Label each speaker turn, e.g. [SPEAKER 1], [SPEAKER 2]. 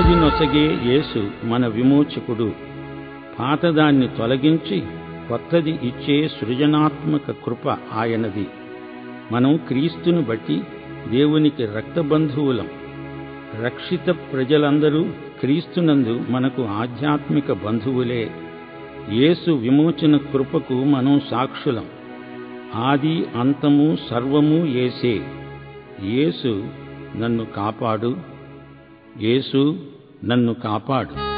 [SPEAKER 1] నెమ్మది నొసగే యేసు మన విమోచకుడు పాతదాన్ని తొలగించి కొత్తది ఇచ్చే సృజనాత్మక కృప ఆయనది మనం క్రీస్తును బట్టి దేవునికి రక్తబంధువులం రక్షిత ప్రజలందరూ క్రీస్తునందు మనకు ఆధ్యాత్మిక బంధువులే యేసు విమోచన కృపకు మనం సాక్షులం ఆది అంతము సర్వము ఏసే యేసు నన్ను కాపాడు యేసు నన్ను కాపాడు